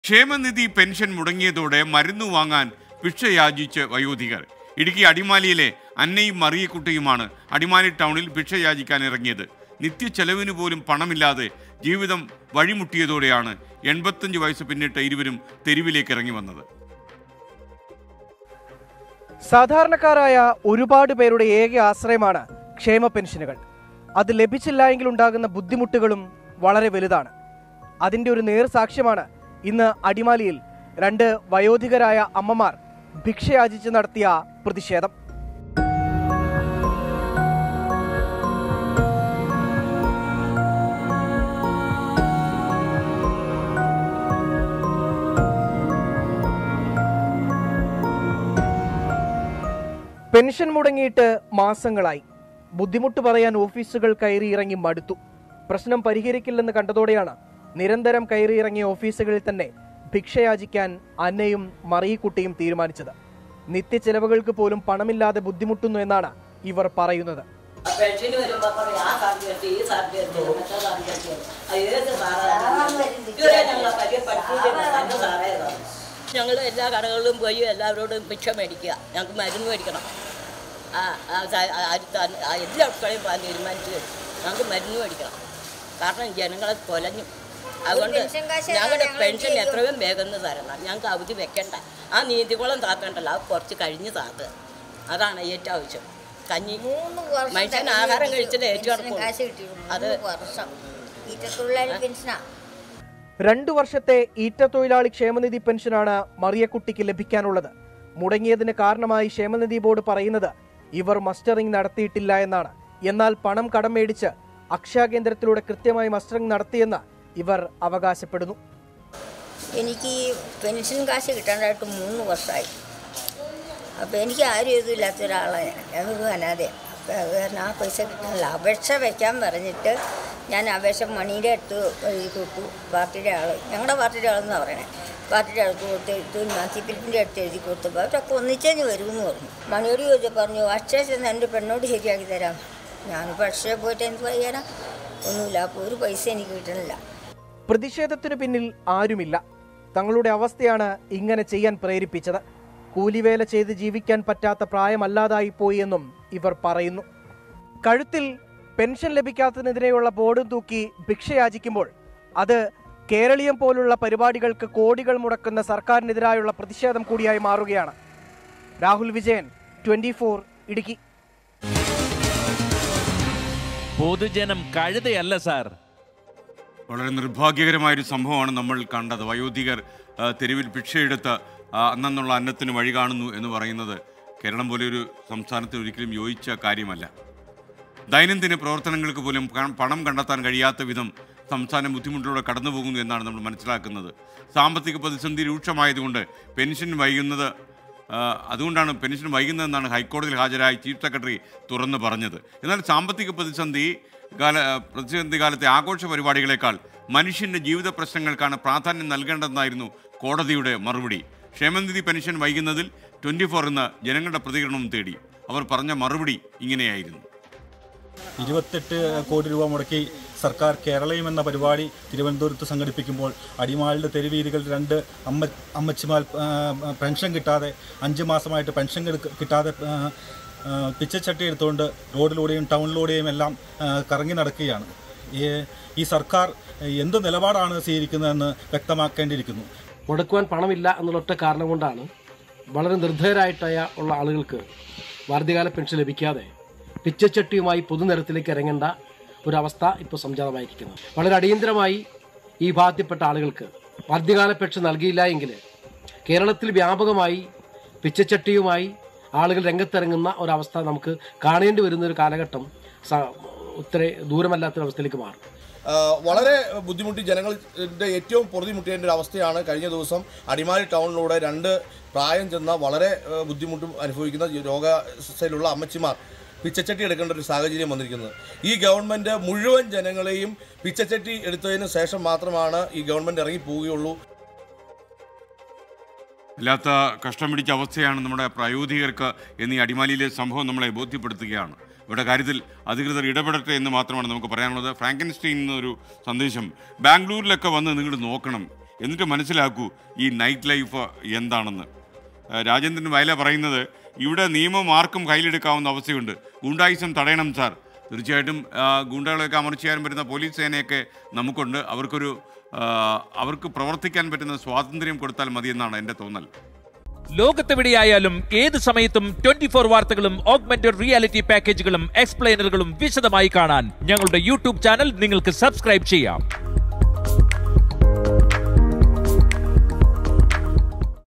ക്ഷേമനിധി പെൻഷൻ മുടങ്ങിയതോടെ മരുന്ന് വാങ്ങാൻ ഭിക്ഷ യാചിച്ച് വയോധികർ ഇടുക്കി അടിമാലിയിലെ അന്നയും മറിയക്കുട്ടിയുമാണ് അടിമാലി ടൗണിൽ ഭിക്ഷ യാചിക്കാൻ ഇറങ്ങിയത് നിത്യ ചെലവിന് പോലും പണമില്ലാതെ ജീവിതം വഴിമുട്ടിയതോടെയാണ് എൺപത്തഞ്ച് വയസ്സ് പിന്നിട്ട ഇരുവരും തെരുവിലേക്ക് ഇറങ്ങി വന്നത് സാധാരണക്കാരായ ഒരുപാട് പേരുടെ ഏക ആശ്രയമാണ് ക്ഷേമ പെൻഷനുകൾ അത് ലഭിച്ചില്ല എങ്കിൽ ഉണ്ടാകുന്ന ബുദ്ധിമുട്ടുകളും വളരെ വലുതാണ് അതിന്റെ ഒരു നേർസാക്ഷ്യമാണ് ഇന്ന് അടിമാലിയിൽ രണ്ട് വയോധികരായ അമ്മമാർ ഭിക്ഷയാചിച്ച് നടത്തിയ പ്രതിഷേധം പെൻഷൻ മുടങ്ങിയിട്ട് മാസങ്ങളായി ബുദ്ധിമുട്ട് പറയാൻ ഓഫീസുകൾ കയറി ഇറങ്ങി മടുത്തു പ്രശ്നം പരിഹരിക്കില്ലെന്ന് കണ്ടതോടെയാണ് നിരന്തരം കയറി ഇറങ്ങിയ ഓഫീസുകളിൽ തന്നെ ഭിക്ഷയാചിക്കാൻ അന്നയും മറിയക്കുട്ടിയും തീരുമാനിച്ചത് നിത്യചെലവുകൾക്ക് പോലും പണമില്ലാതെ ബുദ്ധിമുട്ടുന്നു എന്നാണ് ഇവർ പറയുന്നത് പെൻഷന് വരുമ്പോ പറയും ആ സാറിന് എടുത്ത് ഈ സാറിന് എടുത്ത് മറ്റേ സാറിന് എടുത്ത് അത് ഏത് സാറാണ് ഇതുവരെ ഞങ്ങളെ പറ്റിയ പഠിപ്പിച്ചില്ല എന്റെ സാറേ ഇതാണ് ഞങ്ങൾ എല്ലാ കടകളിലും പോയി എല്ലാവരോടും ഭിക്ഷ മേടിക്കുക ഞങ്ങൾക്ക് മരുന്ന് മേടിക്കണം ആ ആ സ- ആ അടുത്ത ആ എല്ലാ അടുക്കളയും പോകാൻ തീരുമാനിച്ചു ഞങ്ങൾക്ക് മരുന്ന് മേടിക്കണം കാരണം ജനങ്ങളെ കൊലഞ്ഞു അതുകൊണ്ട് പെൻഷൻ കാശ് ഞങ്ങളുടെ ഞങ്ങൾ പെൻഷൻ ചെയ്തു. എത്രയും വേഗം ഒന്ന് തരണം ഞങ്ങൾക്ക് അവധി വെക്കണ്ട ആ നീതികുളം താക്കണ്ടല്ലോ അത് കുറച്ച് കഴിഞ്ഞ് താത്ത് അതാണ് ഏറ്റവും ആവശ്യം കഞ്ഞി മൂന്ന് വർഷം മനുഷ്യൻ തികഞ്ഞു ആഹാരം എനിക്ക് കഴിച്ചിട്ട് ഏറ്റവും പെൻഷന് അടുപ്പം. കാശ് കിട്ടിയിരുന്നു അത് മൂന്ന് വർഷം ഈറ്റത്തൊഴിലാളി പെൻഷനാ രണ്ടു വർഷത്തെ ഈറ്റ തൊഴിലാളി ക്ഷേമനിധി പെൻഷനാണ് മറിയക്കുട്ടിക്ക് ലഭിക്കാനുള്ളത് മുടങ്ങിയതിന് കാരണമായി ക്ഷേമനിധി ബോർഡ് പറയുന്നത് ഇവർ മസ്റ്ററിംഗ് നടത്തിയിട്ടില്ല എന്നാണ് എന്നാൽ പണം കടം മേടിച്ച് അക്ഷയ കേന്ദ്രത്തിലൂടെ കൃത്യമായി മസ്റ്ററിംഗ് നടത്തിയെന്ന് ഇവർ അവകാശപ്പെടുന്നു എനിക്ക് ഈ പെൻഷൻ കാശ് കിട്ടാനായിട്ട് മൂന്ന് വർഷമായി അപ്പോൾ എനിക്ക് ആരും ഇതും ഇല്ലാത്ത ഒരാളാണ് ഞാൻ ഞാനൊരു അനാഥയാണ് അപ്പോൾ അത് കാരണം ആ പൈസ കിട്ടാനില്ല അപേക്ഷ വെക്കാൻ പറഞ്ഞിട്ട് ഞാൻ അപേക്ഷ മണിയുടെ അടുത്ത് എഴുതി കൊടുത്തു പാർട്ടിയുടെ ആൾ ഞങ്ങളുടെ പാർട്ടിയുടെ ആളെന്നാണ് പറയണേ പാർട്ടിയുടെ അടുത്ത് കൊടുത്ത് എടുത്തു നാസിപ്പിലിൻ്റെ അടുത്ത് എഴുതി കൊടുത്തപ്പോൾ അവരൊക്കെ ഒന്നിച്ചേഞ്ഞ് വരുമെന്ന് പറഞ്ഞു മണിയോട് ചോദിച്ചു പറഞ്ഞു അക്ഷയ ചെന്ന് എൻ്റെ പെണ്ണോട് ശരിയാക്കി തരാം ഞാനിപ്പോൾ അക്ഷയ പോയിട്ട് എന്ത് പറയാനാ ഒന്നുമില്ല അപ്പോൾ ഒരു പൈസ എനിക്ക് കിട്ടണില്ല പ്രതിഷേധത്തിനു പിന്നിൽ ആരുമില്ല തങ്ങളുടെ അവസ്ഥയാണ് ഇങ്ങനെ ചെയ്യാൻ പ്രേരിപ്പിച്ചത് കൂലിവേല ചെയ്ത് ജീവിക്കാൻ പറ്റാത്ത പ്രായമല്ലാതായി പോയി എന്നും ഇവർ പറയുന്നു കഴുത്തിൽ പെൻഷൻ ലഭിക്കാത്തതിനെതിരെയുള്ള ബോർഡും തൂക്കി ഭിക്ഷയാചിക്കുമ്പോൾ അത് കേരളീയം പോലുള്ള പരിപാടികൾക്ക് കോടികൾ മുടക്കുന്ന സർക്കാരിനെതിരായുള്ള പ്രതിഷേധം കൂടിയായി മാറുകയാണ് രാഹുൽ വിജയൻ ട്വന്റി ഇടുക്കി പൊതുജനം കഴുതയല്ല സാർ വളരെ നിർഭാഗ്യകരമായൊരു സംഭവമാണ് നമ്മൾ കണ്ടത് വയോധികർ ആ, തെരുവിൽ ഭിക്ഷയെടുത്ത് ആ, അന്നുള്ള അന്നത്തിന് വഴി കാണുന്നു എന്ന് പറയുന്നത് കേരളം പോലെ ഒരു സംസ്ഥാനത്തിന് ഒരിക്കലും യോജിച്ച കാര്യമല്ല ദൈനംദിന പ്രവർത്തനങ്ങൾക്ക് പോലും ക- പണം കണ്ടെത്താൻ കഴിയാത്ത വിധം സംസ്ഥാനം ബുദ്ധിമുട്ടിലൂടെ കടന്നു പോകുന്നു എന്നാണ് നമ്മൾ മനസ്സിലാക്കുന്നത് സാമ്പത്തിക പ്രതിസന്ധി രൂക്ഷമായതുകൊണ്ട് പെൻഷൻ വൈകുന്നത് ആ, അതുകൊണ്ടാണ് പെൻഷൻ വൈകുന്നതെന്നാണ് ഹൈക്കോടതിയിൽ ഹാജരായ ചീഫ് സെക്രട്ടറി തുറന്നു പറഞ്ഞത് എന്നാൽ സാമ്പത്തിക പ്രതിസന്ധി കാല പ്രതിസന്ധി കാലത്തെ ആഘോഷ പരിപാടികളെക്കാൾ മനുഷ്യൻ്റെ ജീവിത പ്രശ്നങ്ങൾക്കാണ് പ്രാധാന്യം നൽകേണ്ടതെന്നായിരുന്നു കോടതിയുടെ മറുപടി ക്ഷേമനിധി പെൻഷൻ വൈകുന്നതിൽ ട്വൻറ്റി ഫോർ എന്ന ജനങ്ങളുടെ പ്രതികരണവും തേടി അവർ പറഞ്ഞ മറുപടി ഇങ്ങനെയായിരുന്നു ഇരുപത്തെട്ട് കോടി രൂപ മുടക്കി സർക്കാർ കേരളയും എന്ന പരിപാടി തിരുവനന്തപുരത്ത് സംഘടിപ്പിക്കുമ്പോൾ അടിമാലിൻ്റെ തെരുവീതികൾ രണ്ട് അമ്മ അമ്മച്ചിമാർ ആ, പെൻഷൻ കിട്ടാതെ അഞ്ച് മാസമായിട്ട് പെൻഷൻ കിട- കിട്ടാതെ ആ, ആ, പിച്ചച്ചട്ടി എടുത്തുകൊണ്ട് റോഡിലൂടെയും ടൗണിലൂടെയും എല്ലാം ആ, കറങ്ങി നടക്കുകയാണ് ഈ ഈ സർക്കാർ എന്ത് നിലപാടാണ് സ്വീകരിക്കുന്നതെന്ന് വ്യക്തമാക്കേണ്ടിയിരിക്കുന്നു മുടക്കുവാൻ പണമില്ല എന്നുള്ള ഒറ്റ കാരണം കൊണ്ടാണ് വളരെ നിർദ്ധയരായിട്ടായ ഉള്ള ആളുകൾക്ക് വാർദ്ധകാല പെൻഷൻ ലഭിക്കാതെ പിച്ചച്ചട്ടിയുമായി പൊതുനിരത്തിലേക്ക് ഇറങ്ങേണ്ട ഒരവസ്ഥ ഇപ്പോൾ സംജാതമായിരിക്കുന്നു വളരെ അടിയന്തരമായി ഈ ഭാഗത്തിൽപ്പെട്ട ആളുകൾക്ക് വാർദ്ധകാല പെൻഷൻ നൽകിയില്ല എങ്കിൽ കേരളത്തിൽ വ്യാപകമായി പിച്ചച്ചട്ടിയുമായി ആളുകൾ രംഗത്തിറങ്ങുന്ന ഒരവസ്ഥ നമുക്ക് കാണേണ്ടി വരുന്ന ഒരു കാലഘട്ടം സ- ഒത്തിരി ദൂരമല്ലാത്തൊരവസ്ഥയിലേക്ക് മാറും ആ, വളരെ ബുദ്ധിമുട്ടി ജനങ്ങളുടെ ഏറ്റവും പൊറുതിമുട്ടിയതിൻ്റെ ഒരു അവസ്ഥയാണ് കഴിഞ്ഞ ദിവസം അടിമാലി ടൗണിലൂടെ രണ്ട് പ്രായം ചെന്ന വളരെ ആ, ബുദ്ധിമുട്ടും അനുഭവിക്കുന്ന രോഗാവസ്ഥയിലുള്ള അമ്മച്ചിമാർ പിച്ചച്ചട്ടി എടുക്കേണ്ട ഒരു സാഹചര്യം വന്നിരിക്കുന്നത് ഈ ഗവൺമെൻറ് മുഴുവൻ ജനങ്ങളെയും പിച്ചച്ചട്ടി എടുത്തതിന് ശേഷം മാത്രമാണ് ഈ ഗവൺമെൻറ് ഇറങ്ങി പോവുകയുള്ളൂ വല്ലാത്ത കഷ്ടം പിടിച്ച അവസ്ഥയാണ് നമ്മുടെ പ്രായോഗികർക്ക് എന്നീ അടിമാലിയിലെ സംഭവം നമ്മളെ ബോധ്യപ്പെടുത്തുകയാണ് ഇവിടെ കാര്യത്തിൽ അധികൃതർ ഇടപെടട്ടെ എന്ന് മാത്രമാണ് നമുക്ക് പറയാനുള്ളത് ഫ്രാങ്കൻസ്റ്റൈൻ എന്നൊരു സന്ദേശം ബാംഗ്ലൂരിലൊക്കെ വന്ന് നിങ്ങൾ നോക്കണം എന്നിട്ട് മനസ്സിലാക്കൂ ഈ നൈറ്റ് ലൈഫ് എന്താണെന്ന് ആ, രാജേന്ദ്രൻ വയല പറയുന്നത് ഇവിടെ നിയമം ആർക്കും കയ്യിലെടുക്കാവുന്ന അവസ്ഥയുണ്ട് ഗുണ്ടായിസം തടയണം സാർ തീർച്ചയായിട്ടും ആ, ഗുണ്ടകളെയൊക്കെ അമർച്ച ചെയ്യാൻ പറ്റുന്ന പോലീസ് സേനയൊക്കെ നമുക്കുണ്ട് അവർക്കൊരു ആ, അവർക്ക് പ്രവർത്തിക്കാൻ പറ്റുന്ന സ്വാതന്ത്ര്യം കൊടുത്താൽ മതിയെന്നാണ് എൻ്റെ തോന്നൽ ലോകത്തെവിടെയായാലും ഏത് സമയത്തും ട്വന്റി ഫോർ വാർത്തകളും ഓഗ്മെന്റഡ് റിയാലിറ്റി പാക്കേജുകളും എക്സ്പ്ലെയിനറുകളും വിശദമായി കാണാൻ ഞങ്ങളുടെ യൂട്യൂബ് ചാനൽ നിങ്ങൾക്ക് സബ്സ്ക്രൈബ് ചെയ്യാം